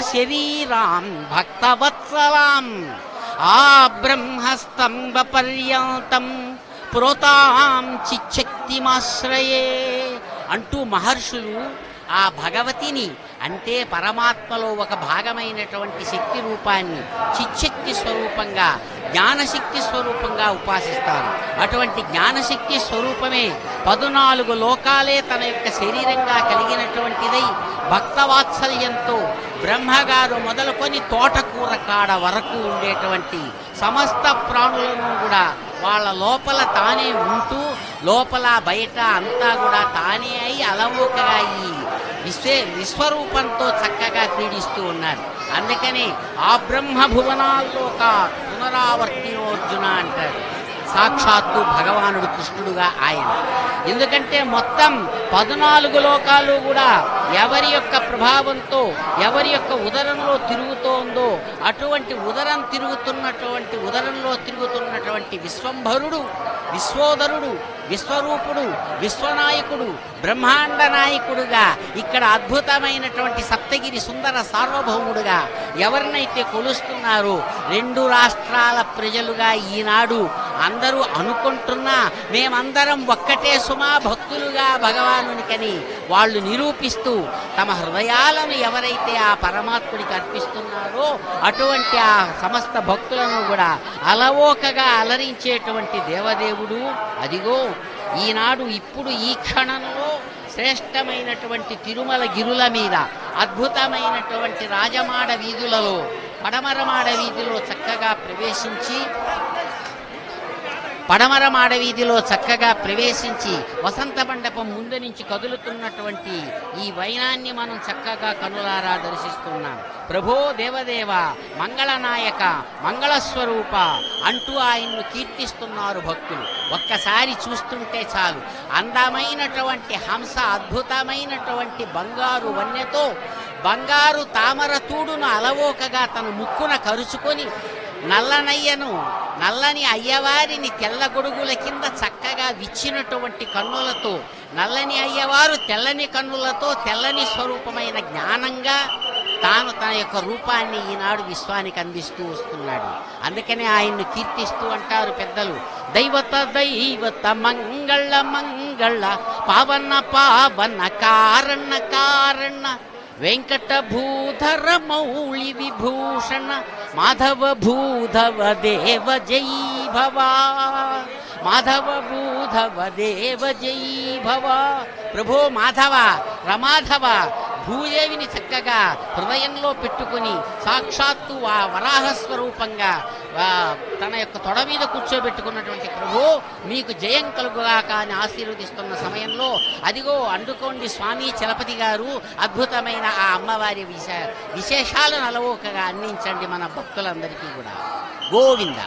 శరీరాం భక్తవత్సలాం ఆ బ్రహ్మస్తంభ పర్యంతం ప్రోతాం చిచ్చక్తిమాశ్రయే అంటూ మహర్షులు ఆ భగవతిని అంటే పరమాత్మలో ఒక భాగమైనటువంటి శక్తి రూపాన్ని చిచ్చక్తి స్వరూపంగా జ్ఞానశక్తి స్వరూపంగా ఉపాసిస్తారు అటువంటి జ్ఞానశక్తి స్వరూపమే పదునాలుగు లోకాలే తన యొక్క శరీరంగా కలిగినటువంటిదై భక్తవాత్సల్యంతో బ్రహ్మగారు మొదలుకొని తోటకూర కాడ వరకు ఉండేటువంటి సమస్త ప్రాణులను కూడా వాళ్ళ లోపల తానే ఉంటూ లోపల బయట అంతా కూడా తానే అయి అలవోకగా ఈ విశ్వే విశ్వరూపంతో చక్కగా క్రీడిస్తూ ఉన్నారు అందుకని ఆ బ్రహ్మ భువనాల్లో ఒక పునరావర్తినోర్జున అంటారు సాక్షాత్తు భగవానుడు కృష్ణుడుగా ఆయన ఎందుకంటే మొత్తం పద్నాలుగు లోకాలు కూడా ఎవరి యొక్క ప్రభావంతో ఎవరి యొక్క ఉదరంలో తిరుగుతోందో అటువంటి ఉదరం తిరుగుతున్నటువంటి ఉదరంలో తిరుగుతున్నటువంటి విశ్వంభరుడు విశ్వోదరుడు విశ్వరూపుడు విశ్వనాయకుడు బ్రహ్మాండ నాయకుడుగా ఇక్కడ అద్భుతమైనటువంటి సప్తగిరి సుందర సార్వభౌముడుగా ఎవరినైతే కొలుస్తున్నారో రెండు రాష్ట్రాల ప్రజలుగా ఈనాడు అందరూ అనుకుంటున్నా మేమందరం ఒక్కటే సుమా భక్తులుగా భగవానునికని వాళ్ళు నిరూపిస్తూ తమ హృదయాలను ఎవరైతే ఆ పరమాత్ముడికి అర్పిస్తున్నారో అటువంటి ఆ సమస్త భక్తులను కూడా అలవోకగా అలరించేటువంటి దేవదేవుడు అదిగో ఈనాడు ఇప్పుడు ఈ క్షణంలో శ్రేష్టమైనటువంటి తిరుమల గిరుల మీద అద్భుతమైనటువంటి రాజమాడ వీధులలో పడమరమాడ వీధిలో చక్కగా ప్రవేశించి పడమర మాడవీధిలో చక్కగా ప్రవేశించి వసంత మండపం ముందు నుంచి కదులుతున్నటువంటి ఈ వైనాన్ని మనం చక్కగా కనులారా దర్శిస్తున్నాం ప్రభో దేవదేవ మంగళనాయక మంగళస్వరూప అంటూ ఆయన్ను కీర్తిస్తున్నారు భక్తులు ఒక్కసారి చూస్తుంటే చాలు అందమైనటువంటి హంస అద్భుతమైనటువంటి బంగారు వన్యతో బంగారు తామర తూడును అలవోకగా తన ముక్కున కరుచుకొని నల్లనయ్యను నల్లని అయ్యవారిని తెల్ల గొడుగుల కింద చక్కగా విచ్చినటువంటి కన్నులతో నల్లని అయ్యవారు తెల్లని కన్నులతో తెల్లని స్వరూపమైన జ్ఞానంగా తాను తన యొక్క రూపాన్ని ఈనాడు విశ్వానికి అందిస్తూ వస్తున్నాడు అందుకనే ఆయన్ను కీర్తిస్తూ అంటారు పెద్దలు దైవత దైవత మంగళ మంగళ పావన పావన కారణ కారణ వెంకట భూధర మౌళి విభూషణ మాధవ భూధవ దేవ జై భవా మాధవ భూధవ దేవ జై భవ ప్రభో మాధవ రమాధవ భూదేవిని చక్కగా హృదయంలో పెట్టుకుని సాక్షాత్తు ఆ వరాహ స్వరూపంగా ఆ, తన యొక్క తొడ మీద కూర్చోబెట్టుకున్నటువంటి ప్రభు మీకు జయం కలుగుగాక అని ఆశీర్వదిస్తున్న సమయంలో అదిగో అందుకోండి స్వామి చలపతి గారు అద్భుతమైన ఆ అమ్మవారి విశ విశేషాలను అలవోకగా అందించండి మన భక్తులందరికీ కూడా గోవింద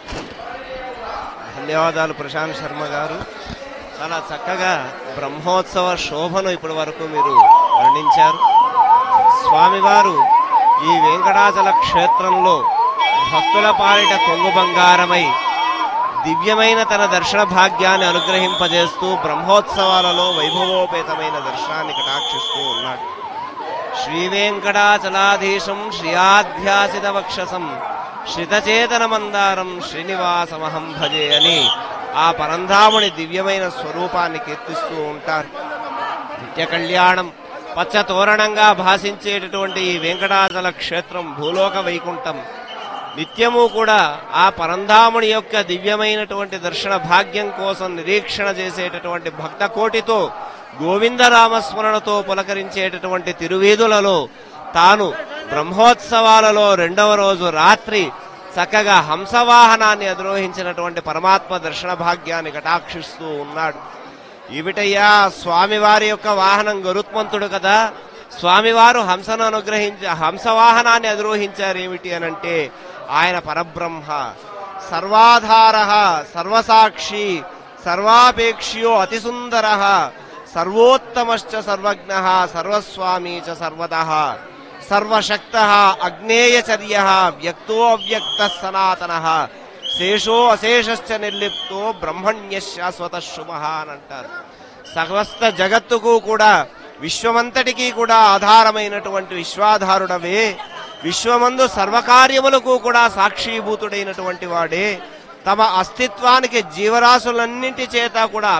ధన్యవాదాలు ప్రశాంత్ శర్మ గారు చాలా చక్కగా బ్రహ్మోత్సవ శోభను ఇప్పటి వరకు మీరు వర్ణించారు స్వామివారు ఈ వెంకటాచల క్షేత్రంలో భక్తుల పాలిట కొంగు బంగారమై దివ్యమైన తన దర్శన భాగ్యాన్ని అనుగ్రహింపజేస్తూ బ్రహ్మోత్సవాలలో వైభవోపేతమైన దర్శనాన్ని కటాక్షిస్తూ ఉన్నాడు శ్రీ వెంకటాచలాధీశం శ్రియాధ్యాసిత వక్షసం శ్రితచేతన మందారం శ్రీనివాసమహం భజే అని ఆ పరంధాముని దివ్యమైన స్వరూపాన్ని కీర్తిస్తూ ఉంటారు నిత్య కళ్యాణం పచ్చ తోరణంగా భాషించేటటువంటి ఈ వెంకటాచల క్షేత్రం భూలోక వైకుంఠం నిత్యము కూడా ఆ పరంధాముని యొక్క దివ్యమైనటువంటి దర్శన భాగ్యం కోసం నిరీక్షణ చేసేటటువంటి భక్త కోటితో గోవిందరామస్మరణతో పులకరించేటటువంటి తిరువీధులలో తాను బ్రహ్మోత్సవాలలో రెండవ రోజు రాత్రి చక్కగా హంసవాహనాన్ని అధిరోహించినటువంటి పరమాత్మ దర్శన భాగ్యాన్ని కటాక్షిస్తూ ఉన్నాడు ఏమిటయ్యా స్వామివారి యొక్క వాహనం గరుత్మంతుడు కదా స్వామివారు హంసను అనుగ్రహించ హంసవాహనాన్ని అధిరోహించారు ఏమిటి అనంటే ఆయన పరబ్రహ్మ సర్వాధార సర్వసాక్షి సర్వాపేక్ష్యో అతిసుందర సర్వోత్తమశ్చ సర్వజ్ఞ సర్వస్వామి చ సర్వద సర్వశక్త అగ్నేయచర్య వ్యక్తో అవ్యక్త సనాతన శేషో అశేషశ్చ నిర్లిప్తో బ్రహ్మణ్య శాశ్వత శుభ అని అంటారు సమస్త జగత్తుకు కూడా విశ్వమంతటికీ కూడా ఆధారమైనటువంటి విశ్వాధారుడవే విశ్వమందు సర్వకార్యములకు కూడా సాక్షిభూతుడైనటువంటి వాడే తమ అస్తిత్వానికి జీవరాశులన్నింటి చేత కూడా